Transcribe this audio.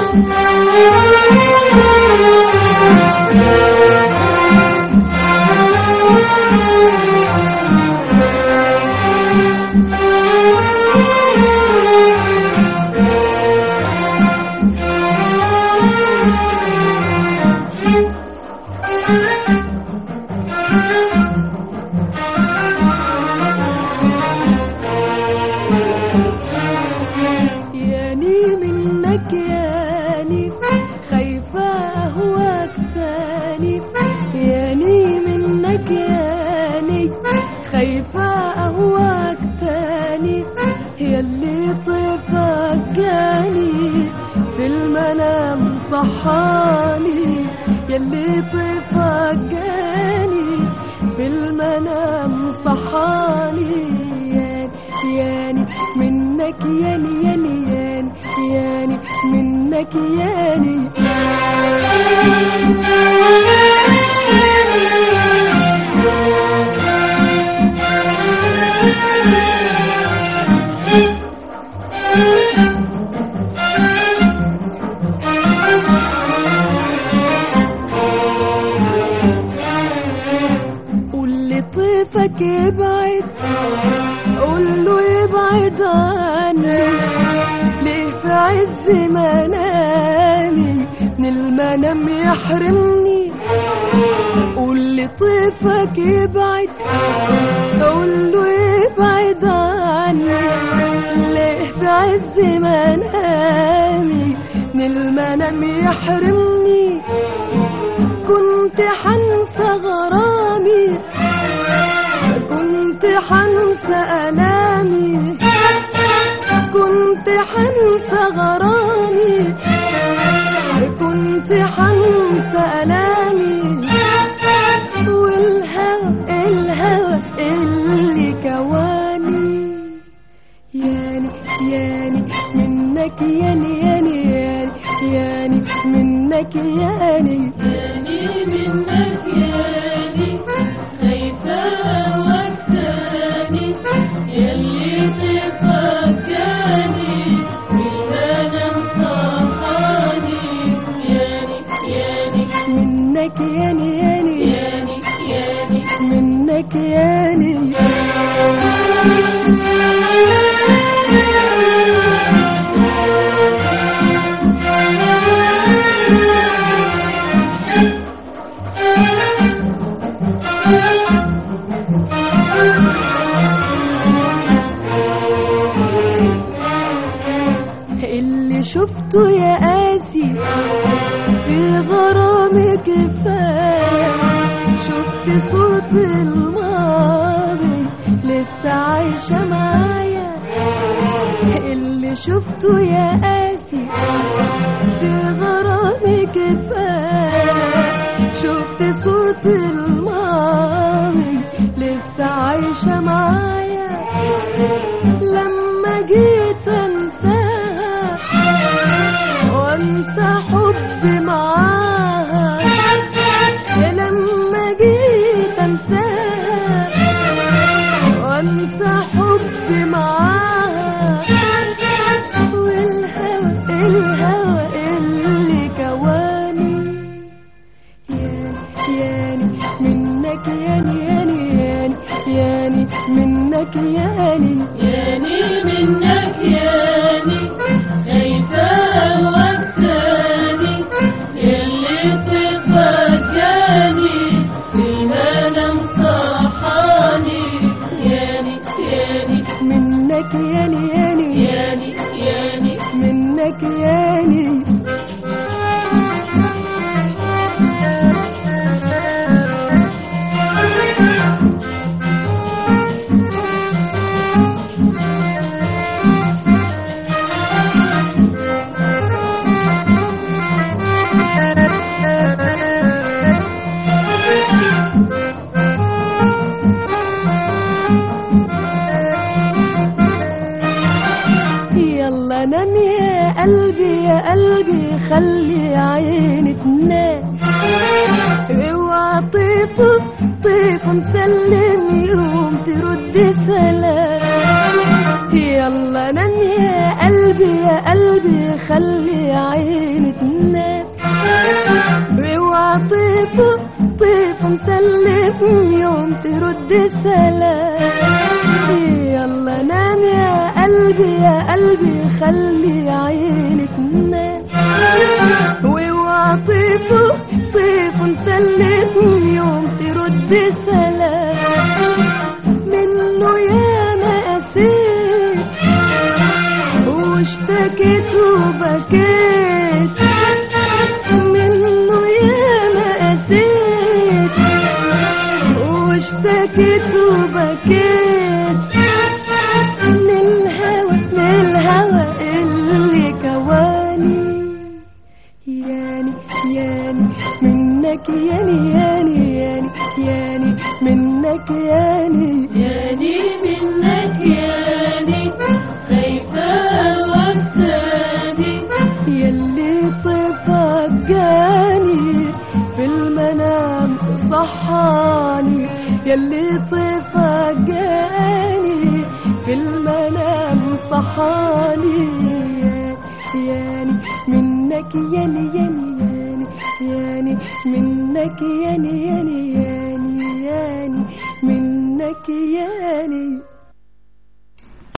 ياني منك ياني خايفة أهواك تاني ياني منك ياني خايفة أهواك تاني ياللي طيفك جاني في المنام صحاني ياللي طيفك جاني في المنام صحاني ياني ياني منك ياني ياني ياني ياني منك ياني قول لطيفك يبعد قول له يبعد عني ليه في عز منامي من المنام يحرمني قول لطيفك يبعد قول له يبعد عني ليه في عز منامي من المنام يحرمني كنت حنسى غرامي كنت حنسى ألامي كنت حنسى غرامي كنت حنسى ألامي والهوى الهوى اللي كواني ياني ياني منك ياني ياني ياني ياني منك ياني ياني منك ياني خايفة وداني ياللي تفكرني بالمنام صحاني ياني ياني منك ياني ياني ياني ياني منك ياني اللي شفته يا قاسي في غرامك كفاية شفت صورة الماضي لسه عايشة معايا اللي شفته يا قاسي في غرامك كفاية شفت صورة الماضي لسه عايشة معايا لما جيت انساها وانسى حبي معاها لما جيت انساها وانسى حبي معاها والهوى الهوى اللي كواني ياني ياني منك ياني ياني ياني ياني منك ياني ياني منك ياني خايفة وداني ياللي تفكرني بالمنام صحاني ياني ياني منك ياني ياني ياني ياني منك ياني يلا نام يا قلبي يا قلبي خلي عيني تنام اوعى طيف طيف مسلم يوم ترد سلام يلا يلا نام يا قلبي يا قلبي خلي عيني تنام اوعى طيف طيف مسلم يوم ترد سلام يلا نام يا قلبي يا قلبي خلي عيني تنام واوعى طيف طيف مسلم يوم ترد سلام منه يا ما قسيت واشتكيت وبكيت منه يا ما قسيت واشتكيت وبكيت من الهوى من الهوى اللي كواني ياني ياني منك ياني ياني ياني ياني منك ياني ياني منك ياني خايفة وقتاني يلي طيفك جاني في المنام صحاني يلي طيفك جاني في المنام صحاني ياني منك ياني ياني ياني ياني منك ياني ياني ياني ياني منك ياني